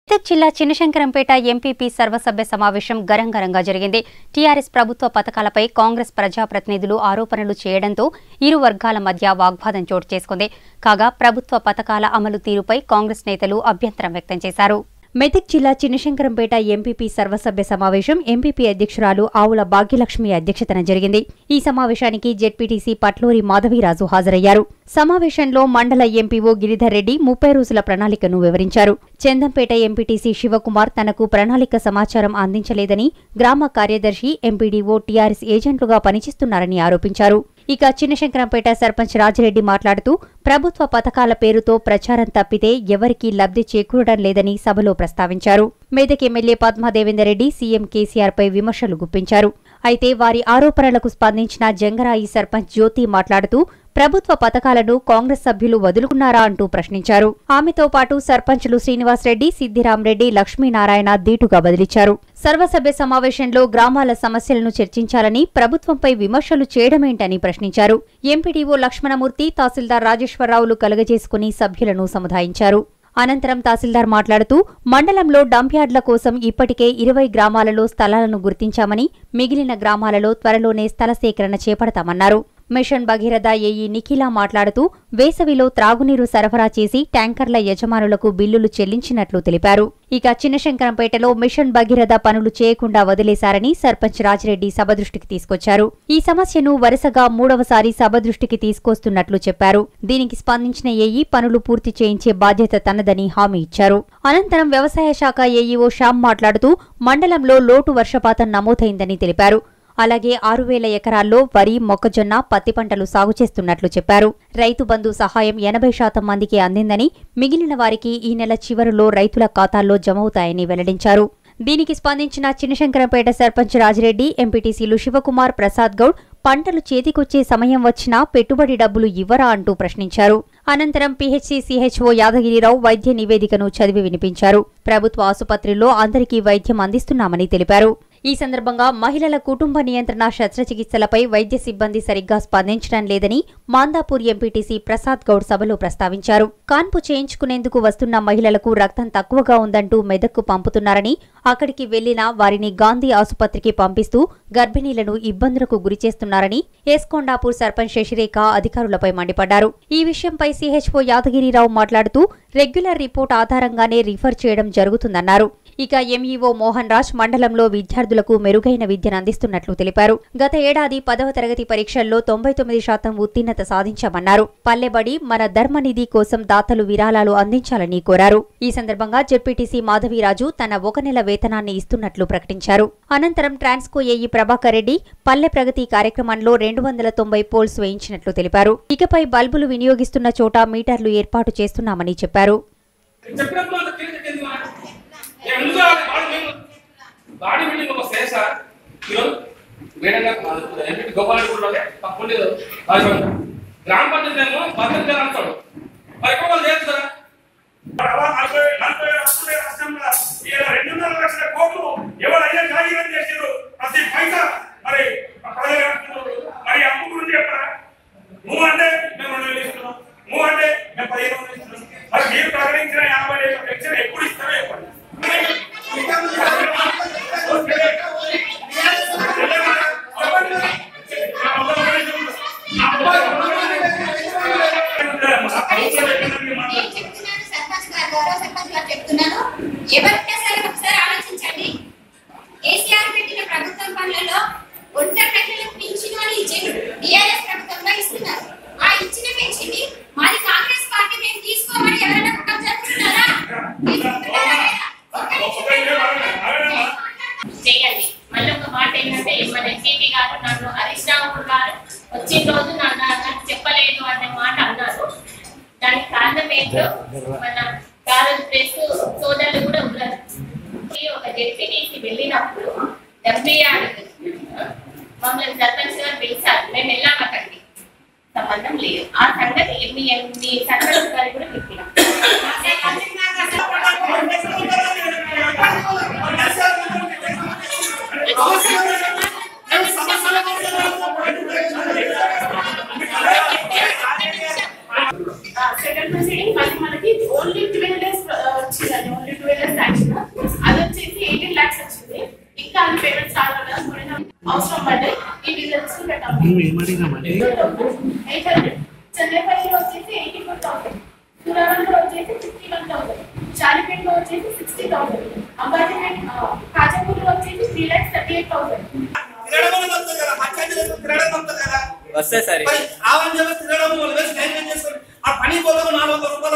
మెదక్ జిల్లా చిన్నశంకరంపేట ఎంపీపీ సర్వసభ్య సమావేశం గరంగరంగా జరిగింది టీఆర్ఎస్ ప్రభుత్వ పథకాలపై కాంగ్రెస్ ప్రజాప్రతినిధులు ఆరోపణలు చేయడంతో ఇరు వర్గాల మధ్య వాగ్వాదం చోటు చేసుకుంది కాగా ప్రభుత్వ పథకాల అమలు తీరుపై కాంగ్రెస్ నేతలు అభ్యంతరం వ్యక్తం చేశారు మెదక్ జిల్లా చిన్నశంకరంపేట ఎంపీపీ సర్వసభ్య సమావేశం ఎంపీపీ అధ్యక్షురాలు ఆవుల భాగ్యలక్ష్మి అధ్యక్షతన జరిగింది ఈ సమావేశానికి జెడ్పీటీసీ పట్లూరి మాధవీరాజు హాజరయ్యారు సమావేశంలో మండల ఎంపీఓ గిరిధర్ రెడ్డి ముప్పై రోజుల ప్రణాళికను వివరించారు చందంపేట ఎంపీటీసీ శివకుమార్ తనకు ప్రణాళిక సమాచారం అందించలేదని గ్రామ కార్యదర్శి ఎంపీడీఓ టీఆర్ఎస్ ఏజెంట్లుగా పనిచేస్తున్నారని ఆరోపించారు ఇక చిన్నశంకరంపేట సర్పంచ్ రాజిరెడ్డి మాట్లాడుతూ ప్రభుత్వ పథకాల పేరుతో ప్రచారం తప్పితే ఎవరికీ లబ్ధి చేకూరడం లేదని సభలో ప్రస్తావించారు మేదక్ ఎమ్మెల్యే పద్మాదేవేందర్ రెడ్డి సీఎం కేసీఆర్ పై విమర్శలు గుప్పించారు అయితే వారి ఆరోపణలకు స్పందించిన జంగరాయి సర్పంచ్ జ్యోతి మాట్లాడుతూ ప్రభుత్వ పథకాలను కాంగ్రెస్ సభ్యులు వదులుకున్నారా అంటూ ప్రశ్నించారు ఆమెతో పాటు సర్పంచులు శ్రీనివాసరెడ్డి సిద్దిరామరెడ్డి లక్ష్మీనారాయణ దీటుగా బదిలిచ్చారు సర్వసభ్య సమావేశంలో గ్రామాల సమస్యలను చర్చించాలని ప్రభుత్వంపై విమర్శలు చేయడమేంటని ప్రశ్నించారు ఎంపీడీఓ లక్ష్మణమూర్తి తహసీల్దార్ రాజేశ్వరరావులు కలగజేసుకుని సభ్యులను సముదాయించారు అనంతరం తహసీల్దార్ మాట్లాడుతూ మండలంలో డంప్యార్డ్ల కోసం ఇప్పటికే ఇరవై గ్రామాలలో స్థలాలను గుర్తించామని మిగిలిన గ్రామాలలో త్వరలోనే స్థల సేకరణ చేపడతామన్నారు మిషన్ భగీరథ ఏఈ నిఖిల మాట్లాడుతూ వేసవిలో త్రాగునీరు సరఫరా చేసి ట్యాంకర్ల యజమానులకు బిల్లులు చెల్లించినట్లు తెలిపారు ఇక చిన్నశంకరంపేటలో మిషన్ భగీరథ పనులు చేయకుండా వదిలేశారని సర్పంచ్ రాజిరెడ్డి సభ దృష్టికి తీసుకొచ్చారు ఈ సమస్యను వరుసగా మూడవసారి సభ దృష్టికి తీసుకొస్తున్నట్లు చెప్పారు దీనికి స్పందించిన ఏఈ పనులు పూర్తి చేయించే బాధ్యత తనదని హామీ ఇచ్చారు అనంతరం వ్యవసాయ శాఖ ఏఈఓ శ్యామ్ మాట్లాడుతూ మండలంలో లోటు వర్షపాతం నమోదైందని తెలిపారు అలాగే ఆరు వేల ఎకరాల్లో వరి మొక్కజొన్న పత్తి పంటలు సాగు చేస్తున్నట్లు చెప్పారు రైతు బంధు సహాయం ఎనభై శాతం మందికి అందిందని మిగిలిన వారికి ఈ నెల చివరిలో రైతుల ఖాతాల్లో జమవుతాయని వెల్లడించారు దీనికి స్పందించిన చిన్నశంకరంపేట సర్పంచ్ రాజిరెడ్డి ఎంపీటీసీలు శివకుమార్ ప్రసాద్ గౌడ్ పంటలు చేతికొచ్చే సమయం వచ్చినా పెట్టుబడి డబ్బులు ఇవ్వరా అంటూ ప్రశ్నించారు అనంతరం పీహెచ్సీ సీహెచ్ఓ యాదగిరిరావు వైద్య నివేదికను చదివి వినిపించారు ప్రభుత్వ ఆసుపత్రిలో అందరికీ వైద్యం అందిస్తున్నామని తెలిపారు ఈ సందర్భంగా మహిళల కుటుంబ నియంత్రణ శస్త్రచికిత్సలపై వైద్య సిబ్బంది సరిగ్గా స్పందించడం లేదని మాందాపూర్ ఎంపీటీసీ ప్రసాద్ గౌడ్ సభలో ప్రస్తావించారు కాన్పు చేయించుకునేందుకు వస్తున్న మహిళలకు రక్తం తక్కువగా ఉందంటూ మెదక్కు పంపుతున్నారని అక్కడికి వెళ్లినా వారిని గాంధీ ఆసుపత్రికి పంపిస్తూ గర్భిణీలను ఇబ్బందులకు గురిచేస్తున్నారని ఏస్కొండాపూర్ సర్పంచ్ శశిరేఖ అధికారులపై మండిపడ్డారు ఈ విషయంపై సీహెచ్ఓ యాదగిరిరావు మాట్లాడుతూ రెగ్యులర్ రిపోర్ట్ ఆధారంగానే రిఫర్ చేయడం జరుగుతుందన్నారు ఇక ఎంఈఓ మోహన్ రాజ్ మండలంలో విద్యార్థులకు మెరుగైన విద్యను అందిస్తున్నట్లు తెలిపారు గత ఏడాది పదవ తరగతి పరీక్షల్లో తొంభై తొమ్మిది శాతం ఉత్తీర్ణత సాధించామన్నారు పల్లెబడి మన ధర్మనిధి కోసం దాతలు విరాళాలు అందించాలని కోరారు ఈ సందర్భంగా జెడ్పీటీసీ మాధవీరాజు తన ఒక నెల వేతనాన్ని ఇస్తున్నట్లు ప్రకటించారు అనంతరం ట్రాన్స్కో ఏఈ ప్రభాకర్ రెడ్డి పల్లె ప్రగతి కార్యక్రమంలో రెండు వందల తొంభై పోల్స్ వేయించినట్లు తెలిపారు ఇకపై బల్బులు వినియోగిస్తున్న చోట మీటర్లు ఏర్పాటు చేస్తున్నామని చెప్పారు చెప్పినప్పుడు అంత క్లియర్ చెప్పింది కదా. నేను ఎందుకు ఆ బాడీ బిల్డింగ్ బాడీ బిల్డింగ్ ఒక స్టేజ్ సార్ ఈరోజు మేడం గారు ఎంపీ గోపాల్ రెడ్డి కూడా తప్పకుండా గ్రామ పంచాయతీ ఏమో భద్రత అంటాడు మరి ఎక్కువ వాళ్ళు చేయొచ్చు కదా అలా నలభై నలభై వస్తుండే రాష్ట్రంలో ఇలా రెండున్నర లక్షల కోట్లు ఎవరైనా కాగితం చేసారు ప్రతి పైసా మరి ప్రజలు కట్టుకున్నారు. మరి అప్పు గురించి చెప్పరా నువ్వు అంటే మేము రెండు వేలు ఇస్తున్నాం నువ్వు అంటే మేము పదిహేను వందలు ఇస్తున్నాం మరి మీరు ప్రకటించిన యాభై ఏళ్ళ పెన్షన్ ఎప్పుడు ఇస్తారో చెప్పండి నేను చెప్తున్నాను సర్పంచ్ గారు గౌరవ సర్పంచ్ గారు చెప్తున్నాను ఎవరికైనా సరే ఒకసారి ఆలోచించండి కేసీఆర్ పెట్టిన ప్రభుత్వం పనులలో ఒంటరి మహిళలకు పింఛను అని ఇచ్చిండు టీఆర్ఎస్ ప్రభుత్వంలో ఇస్తున్నారు ఆ ఇచ్చిన పెన్షన్ ని మాది కాంగ్రెస్ పార్టీ మేము తీసుకోమని ఎవరైనా కుటుంబం జరుపుతున్నారా తీసుకుంటున్నారా లేదా? ఒక్క నిమిషం చేయండి మళ్ళీ ఒక మాట ఏంటంటే మన ఎస్పీ గారు నన్ను హరీష్ రావు గారు వచ్చిన రోజు నన్ను నాకు చెప్పలేదు అనే మాట అన్నారు దానికి కారణం ఏంటో మన కాలేజ్ ప్రెస్ సోదరులు కూడా ఉన్నారు ఈ ఒక జెడ్పీటీసీ వెళ్ళినప్పుడు డెబ్బై ఆరు మమ్మల్ని సర్పంచ్ గారు పిలిచారు మేము వెళ్ళాం అక్కడికి సంబంధం లేదు ఆ సంగతి మీ మీ సర్పంచ్ గారు కూడా చెప్పినాం సెకండ్ ప్రొసీడింగ్ మళ్ళీ మనకి ఓన్లీ ట్వెల్వ్ డేస్ వచ్చిందండి ఓన్లీ ట్వెల్వ్ డేస్ మేము ఏమడిగామండి ఎయిట్ హండ్రెడ్ చెన్నైపల్లిలో వచ్చేసి ఎయిటీ ఫోర్ థౌసండ్ సూరారంలో వచ్చేసి ఫిఫ్టీ వన్ థౌసండ్ షాలిపేటలో వచ్చేసి సిక్స్టీ థౌసండ్ అంబాజీపేట్ కాజపూర్లో వచ్చేసి three lakhs thirty eight thousand తిరగడం వల్ల వస్తుంది కదా పంచాయతీలో తిరగడం వస్తుంది కదా వస్తాయి సార్ మరి ఆవరణ చేసి తిరగడం వల్ల వేసి టైం వేస్ట్ చేసుకొని ఆ పని పోతే నాలుగు వందల రూపాయలు